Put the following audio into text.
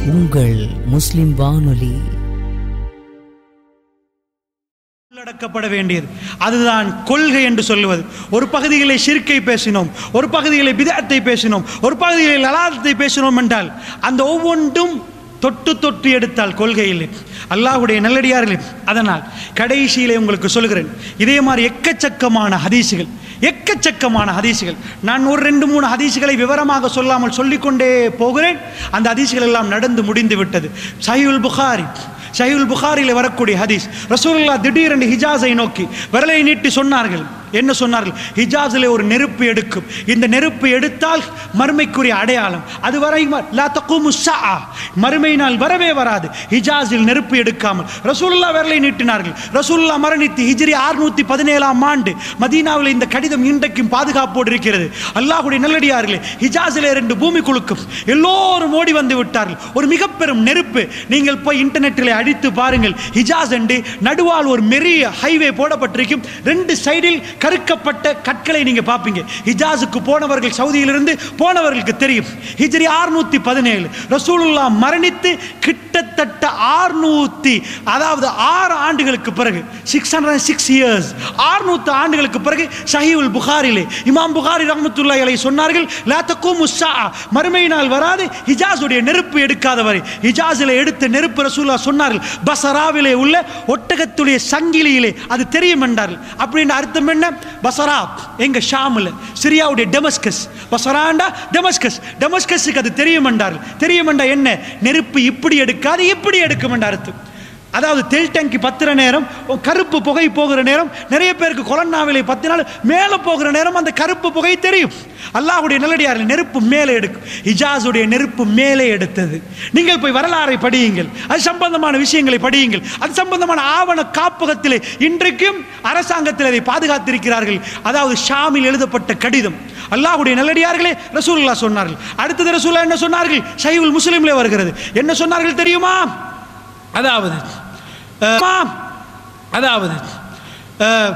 உங்கள் முஸ்லிம் வானொலி உள்ளடக்கப்பட வேண்டியது அதுதான் கொள்கை என்று சொல்லுவது ஒரு பகுதிகளை ஷிர்க்கை பேசினோம் ஒரு பகுதிகளை பிதத்தை பேசினோம் ஒரு பகுதிகளை லலாதத்தை பேசினோம் என்றால் அந்த ஒவ்வொன்றும் தொட்டு தொட்டு எடுத்தால் கொள்கையில் அல்லாஹ்வுடைய நல்லடியார்களே அதனால் கடைசியிலே உங்களுக்கு சொல்கிறேன் இதே மாதிரி எக்கச்சக்கமான ஹதீசுகள் எக்கச்சக்கமான ஹதீசுகள் நான் ஒரு ரெண்டு மூணு ஹதீசுகளை விவரமாக சொல்லாமல் சொல்லிக்கொண்டே போகிறேன் அந்த ஹதீசுகள் எல்லாம் நடந்து முடிந்து விட்டது சஹீல் புகாரி ஷஹீல் புகாரியில் வரக்கூடிய ஹதீஸ் ரசூலுல்லா திடீரென்று ஹிஜாஸை நோக்கி விரலை நீட்டி சொன்னார்கள் என்ன சொன்னார்கள் ஹிஜாஸில் ஒரு நெருப்பு எடுக்கும் இந்த நெருப்பு எடுத்தால் மறுமைக்குரிய அடையாளம் அது வரை லா தக்கூமு ஸஆ. மறுமை நாள் வரவே வராது ஹிஜாஸில் நெருப்பு எடுக்காமல் ரசூலுல்லா விரலை நீட்டினார்கள் ரசூலுல்லா மரணித்து ஹிஜ்ரி அறுநூத்தி பதினேழாம் ஆண்டு மதீனாவில் இந்த கடிதம் இன்றைக்கும் பாதுகாப்போடு இருக்கிறது அல்லாஹ்வுடைய நல்லடியார்களே ஹிஜாஸில் ரெண்டு பூமி குலுக்கும் எல்லோரும் ஓடி வந்து விட்டார்கள் ஒரு மிக பெரும் நெருப்பு நீங்கள் போய் இன்டர்நெட்டில் அடித்து பாருங்கள் ஹிஜாஸ் என்று நடுவால் ஒரு மெரிய ஹைவே போடப்பட்டிருக்கும் ரெண்டு சைடில் கருக்கப்பட்ட கற்களை நீங்க பார்ப்பீங்க ஹிஜாஸுக்கு போனவர்கள் சவுதியிலிருந்து போனவர்களுக்கு தெரியும் ஹிஜ்ரி அறுநூத்தி பதினேழு ரசூலுல்லா மரணித்து கிட்டத்தட்ட ஆறுநூத்தி அதாவது ஆறு ஆண்டுகளுக்கு பிறகு சிக்ஸ் ஹண்ட்ரட் சிக்ஸ் இயர்ஸ் ஆறுநூத்து ஆண்டுகளுக்கு பிறகு ஷஹீவுல் புகாரிலே இமாம் புகாரி ரஹ்மத்துல்லாஹி அலைஹி சொன்னார்கள் லா தக்கூமு ஸஆ. மறுமை நாள் வராது ஹிஜாஸுடைய நெருப்பு எடுக்காதவரை ஹிஜாஸில் எடுத்த நெருப்பு ரசூல்லா சொன்னார்கள் பசராவிலே உள்ள ஒட்டகத்துடைய சங்கிலியிலே அது தெரியும் என்றார்கள் அப்படின்னு அர்த்தம் என்ன பசரா எங்க ஷாமில் சிரியாவுடைய டெமஸ்கஸ் பசராண்டா டெமஸ்கஸ் டெமஸ்கஸுக்கு அது தெரியும் என்றார்கள் தெரியும் என்றா என்ன நெருப்பு இப்படி எடுக்காது இப்படி எடுக்கும் என்ற அர்த்தம் அதாவது தெல் டேங்கி பத்துற நேரம் கருப்பு புகை போகிற நேரம் நிறைய பேருக்கு கொலன்னாவிலை பத்தினால் மேலே போகிற நேரம் அந்த கருப்பு புகை தெரியும் அல்லாஹ்வுடைய நல்லடியாரில் நெருப்பு மேலே எடுக்கும் ஹிஜாஸுடைய நெருப்பு மேலே எடுத்தது நீங்கள் போய் வரலாறை படியுங்கள் அது சம்பந்தமான விஷயங்களை படியுங்கள் அது சம்பந்தமான ஆவண காப்பகத்திலே இன்றைக்கும் அரசாங்கத்தில் அதை பாதுகாத்திருக்கிறார்கள் அதாவது ஷாமில் எழுதப்பட்ட கடிதம் அல்லாஹ்வுடைய நல்லடியார்களே ரசூலுல்லாஹ் சொன்னார்கள் அடுத்தது ரசூலுல்லாஹ் என்ன சொன்னார்கள் ஷைவுல் முஸ்லிம்லே வருகிறது என்ன சொன்னார்கள் தெரியுமா அதாவது அஹ், அதாவது அஹ்,